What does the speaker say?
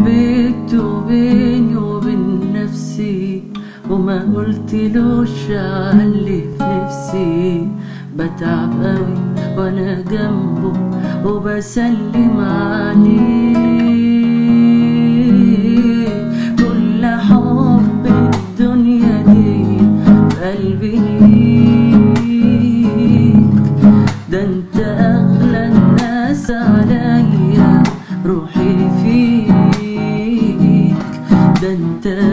حبيته بيني وبين نفسي وما قلتلوش عاللي في نفسي بتعب قوي وانا جنبه وبسلم عليه كل حب الدنيا دي في قلبي ليك ده انت اغلى الناس عليا روحي فيك ده انت